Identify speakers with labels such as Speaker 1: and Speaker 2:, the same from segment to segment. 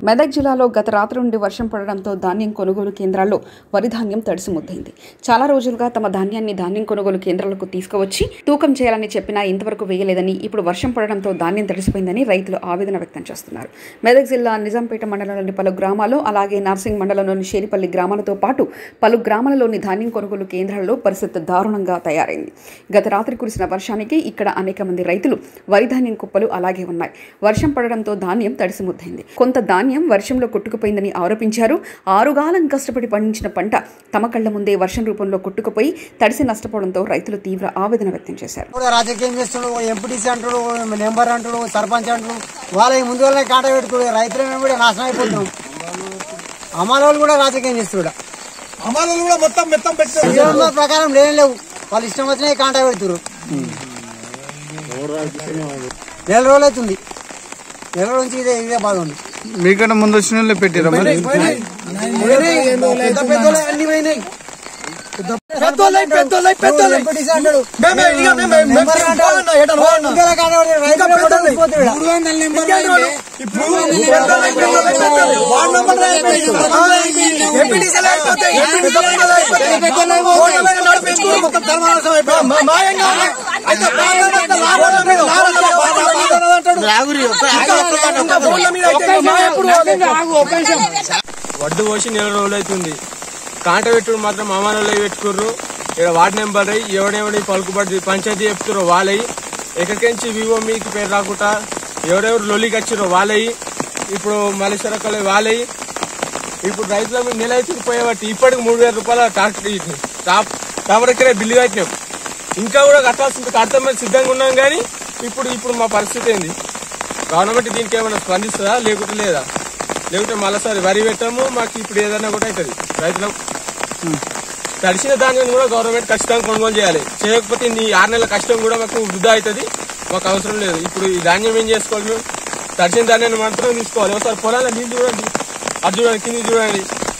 Speaker 1: మెదక్ జిల్లాలో గత రాత్రి నుండి వర్షం పడడంతో ధాన్యం కొనుగోలు కేంద్రాల్లో వరి ధాన్యం తడిసి ముద్దైంది చాలా రోజులుగా తమ ధాన్యాన్ని ధాన్యం కొనుగోలు కేంద్రాలకు తీసుకువచ్చి తూకం చేయాలని చెప్పినా ఇంతవరకు వేయలేదని ఇప్పుడు వర్షం పడడంతో ధాన్యం తడిసిపోయిందని రైతులు ఆవేదన వ్యక్తం చేస్తున్నారు మెదక్ జిల్లా నిజాంపేట మండలంలోని పలు గ్రామాలు అలాగే నార్సింగ్ మండలంలోని షేరిపల్లి గ్రామాలతో పాటు పలు గ్రామాలలోని ధాన్యం కొనుగోలు కేంద్రాల్లో పరిస్థితి దారుణంగా తయారైంది గత రాత్రి కురిసిన వర్షానికి ఇక్కడ అనేక మంది రైతులు వరి ధాన్యం కుప్పలు అలాగే ఉన్నాయి వర్షం పడడంతో ధాన్యం తడిసి ముద్దైంది కొంత ధాన్యం వర్షంలో కొట్టుకుపోయిందని ఆరోపించారు ఆరుగాలం కష్టపడి పండించిన పంట తమ కళ్ల ముందే వర్షం రూపంలో కొట్టుకుపోయి తడిసి నష్టపోవడంతో రైతులు తీవ్ర ఆవేదన వ్యక్తం చేశారు
Speaker 2: కూడా రాజకీయం చేస్తున్నాడు ఎంపీటీసీ అంటాడు నెంబర్ అంటాడు సర్పంచ్ అంటాడు వాళ్ళకి ముందు వాళ్ళని కాట పెట్టుకోడు రైతులను కూడా నాశనం అయిపోతున్నాం అమ్మాల వాళ్ళు కూడా రాజకీయం చేస్తున్నాడు
Speaker 3: అమలు కూడా మొత్తం మెత్తం పెట్టారు
Speaker 2: నియమ ప్రకారం లేని లేవు వాళ్ళు ఇష్టం వచ్చినాయి కాంటా పెడుతున్నారు నెల రోజులు అవుతుంది నెల రోజుల నుంచి ఇదే ఇదే బాధ ఉంది
Speaker 4: మీకన్నా ముందు వచ్చిన వాళ్ళే పెట్టిరా మరి
Speaker 2: పెద్ద పెద్దోళ్ళే అన్ని పోయినాయి
Speaker 3: పెద్దోళ్ళై పెద్దోళ్ళై పెద్దోళ్ళై
Speaker 2: ఎంపీటీసీ అంటాడు
Speaker 3: మేమే ఇక మేమే మేము
Speaker 2: నెంబర్ అంటాడు.
Speaker 3: పోవాలన్నా, ఎటన్నా పోవాలన్నా.
Speaker 2: ముందుల కాంటా పెడతాడు.
Speaker 3: ఇంకా
Speaker 2: రైతులు కూడా
Speaker 3: పెద్దోళ్ళై.
Speaker 2: పోతున్నాడు.
Speaker 3: ఇంకేంటి వాళ్ళు? ఇప్పుడు పెద్దోళ్ళై, పెద్దోళ్ళై, పెద్దోళ్ళై. వార్డు మెంబర్లే అయిపోయింది. ఆ, ఎంపీటీసీలే అయిపోతాయి. పెద్ద పెద్దోళ్ళే అయిపోతాయి. ఓట్ల మీద నడిపించుకుని మొత్తం ధర్మనాశనం అయిపోయింది. మా- మాయంగా అయితే బాధలంతా లాభాల మీద లాభాల మీద బాధలు అంటాడు. ఇంకా- ఇంకా ఓట్ల మీద అయితే మా ఎప్పుడు
Speaker 5: వడ్డు పోసి నెల రోజులు అవుతుంది కాంట పెట్టుడు మాత్రం అమ్మానోళ్ళు పెట్టుకుర్రు ఇక్కడ వార్డు నెంబర్ అయ్యి ఎవడెవడి పలుకుబడి పంచాయతీ చెప్తుర్రో వాళ్ళయి ఎక్కడికించి వివో మీకు పేరు రాకుండా ఎవరెవరు లొల్లికి వచ్చిర్రో వాళ్ళయి ఇప్పుడు మలేశ్వరకలు వాళ్ళయి ఇప్పుడు రైతుల మీద నెల అయితే పోయేవాటి ఇప్పటికి మూడు వేల రూపాయల ట్రాక్టర్ ఇది టాప్ టాపర్ బిల్లు కట్టినాం ఇంకా కూడా కట్టాల్సింది కడతాం మీద సిద్ధంగా ఉన్నాం కానీ ఇప్పుడు ఇప్పుడు మా పరిస్థితి ఏంది గవర్నమెంట్ దీనికి ఏమైనా స్పందిస్తుందా లేకుంటే లేదా లేకుంటే మళ్ళీసారి వరి పెట్టాము మాకు ఇప్పుడు ఏదైనా కూడా అవుతుంది రైతులకు తడిసిన ధాన్యం కూడా గవర్నమెంట్ ఖచ్చితంగా కొనుగోలు చేయాలి చేయకపోతే ఈ ఆరు నెలల కష్టం కూడా మాకు వృధా అవుతుంది మాకు అవసరం లేదు ఇప్పుడు ఈ ధాన్యం ఏం చేసుకోవాలి మేము తడిసిన ధాన్యాన్ని మాత్రం తీసుకోవాలి ఒకసారి పొలాల నీళ్ళు చూడండి అది చూడండి కింద చూడండి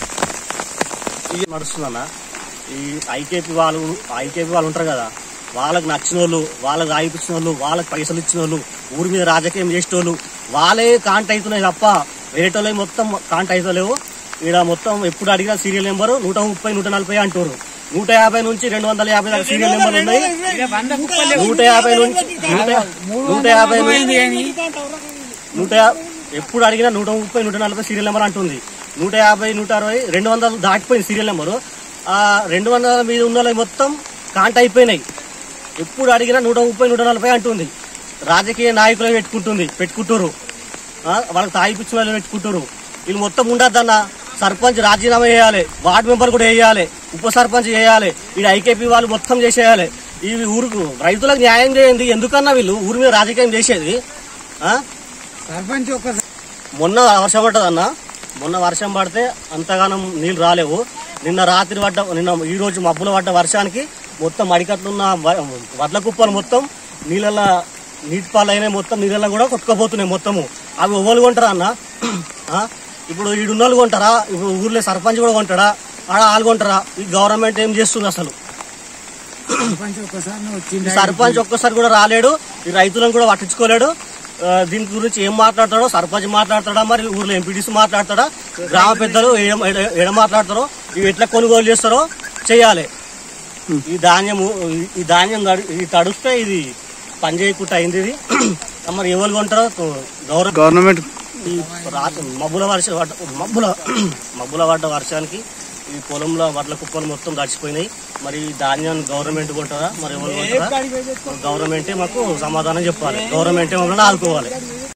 Speaker 6: నడుస్తుందన్న ఈ ఐకేపీ వాళ్ళు ఐకేపీ వాళ్ళు ఉంటారు కదా వాళ్ళకి నచ్చిన వాళ్ళు వాళ్ళకి రాయిపించిన వాళ్ళు వాళ్ళకి పైసలు ఇచ్చిన వాళ్ళు ఊరి మీద రాజకీయం చేసిన వాళ్ళు వాళ్ళే కాంట అవుతున్నాయి తప్ప వేరేటోళ్ళే మొత్తం కాంట అవుతలేవు ఇక్కడ మొత్తం ఎప్పుడు అడిగిన సీరియల్ నెంబర్ నూట ముప్పై నూట నలభై అంటారు నూట యాభై నుంచి రెండు వందల యాభై దాకా సీరియల్ నెంబర్లు ఉన్నాయి నూట యాభై నుంచి నూట నూట యాభై నుంచి నూట యా- ఎప్పుడు అడిగినా నూట ముప్పై నూట నలభై సీరియల్ నెంబర్ అంటుంది నూట యాభై నూట అరవై రెండు వందలు దాటిపోయింది సీరియల్ నెంబరు ఆ రెండు వందల మీద ఉన్న వాళ్ళవి మొత్తం కాంట అయిపోయినాయి ఎప్పుడు అడిగినా నూట ముప్పై నూట నలభై అంటుంది రాజకీయ నాయకులు పెట్టుకుంటుంది పెట్టుకుంటారు ఆ, వాళ్ళకి తాగిపిచ్చిన వాళ్ళు పెట్టుకుంటారు వీళ్ళు మొత్తం ఉండద్దన్న సర్పంచ్ రాజీనామా చేయాలి వార్డు మెంబర్ కూడా వేయాలి ఉప సర్పంచ్ చేయాలి వీడు ఐకేపీ వాళ్ళు మొత్తం చేసేయాలి ఇవి ఊరుకు రైతులకు న్యాయం చేయండి ఎందుకన్నా వీళ్ళు ఊరి మీద రాజకీయం చేసేది ఆ
Speaker 2: సర్పంచ్ ఒక్క
Speaker 6: మొన్న వర్షం పడ్డదన్న మొన్న వర్షం పడితే అంతగానం నీళ్లు రాలేవు నిన్న రాత్రి పడ్డ నిన్న ఈ రోజు మబ్బులు పడ్డ వర్షానికి మొత్తం అడికట్లున్న వ- వడ్ల కుప్పలు మొత్తం నీళ్ళ నీటి పాలైన మొత్తం నీళ్ళ కూడా కొట్టుకపోతున్నాయి మొత్తము అవి ఎవరు కొంటారా అన్న ఆ? ఇప్పుడు ఈడున్నోళ్ళు కొంటారా ఇప్పుడు ఊర్లో సర్పంచ్ కూడా కొంటాడా ఆడ వాళ్ళు కొంటారా ఈ గవర్నమెంట్ ఏం చేస్తుంది అసలు ఈ సర్పంచ్ ఒక్కసారి కూడా రాలేడు ఈ రైతులను కూడా పట్టించుకోలేడు ఆ, దీని గురించి ఏం మాట్లాడతాడో సర్పంచ్ మాట్లాడతాడా మరి ఊర్లో ఎంపీటీసీ మాట్లాడతాడా గ్రామ పెద్దలు ఏం ఎడ- ఎడ మాట్లాడతారో ఇవి ఎట్లా కొనుగోలు చేస్తారో చేయాలి ఈ ధాన్యము ఈ- ఈ ధాన్యం తడి- ఇది తడిస్తే ఇది పని చేయకుండా అయింది ఇది మరి ఎవరు కొంటారో గౌరవ
Speaker 4: గవర్నమెంట్
Speaker 6: ఈ రాత్రి మబ్బుల వర్ష పడ్డ- మబ్బుల మబ్బుల పడ్డ వర్షానికి ఈ పొలంలో వడ్ల కుప్పలు మొత్తం తడిచిపోయినాయి మరి ఈ ధాన్యాన్ని గవర్నమెంట్ కొంటారా మరి ఎవరు కొంటారా గవర్నమెంటే మాకు సమాధానం చెప్పాలి గవర్నమెంటే మమ్మల్ని ఆదుకోవాలి